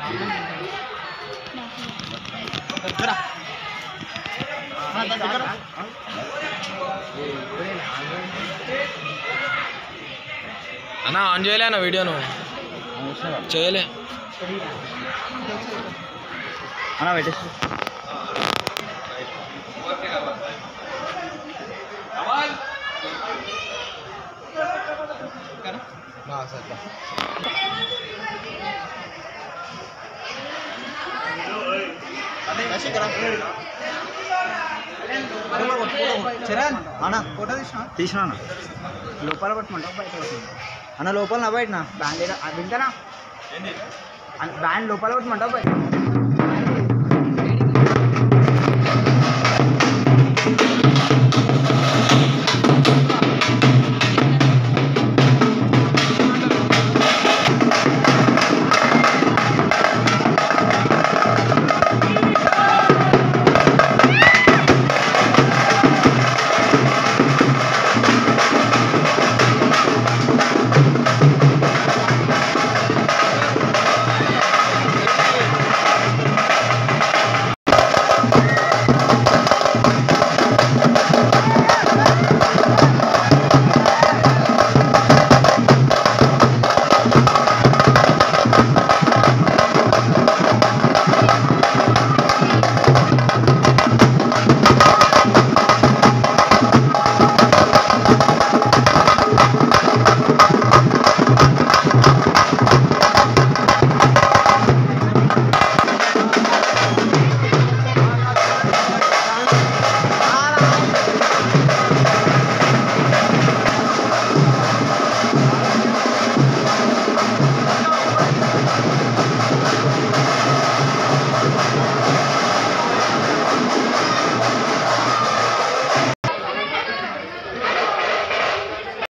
అన్న ఆన్ చేయలే అన్న వీడియోను చేయలే అన్న పెట్టేసి చరణ్ అన్న ఫోటో తీసిన తీసిన అన్న లోపల పట్టమంటావు బయట పట్టమంటావు అన్న లోపల నా బయట బ్యాండ్ ఏదో అది వింటారా బ్యాండ్ లోపల పట్టమంటావు బయట ఆ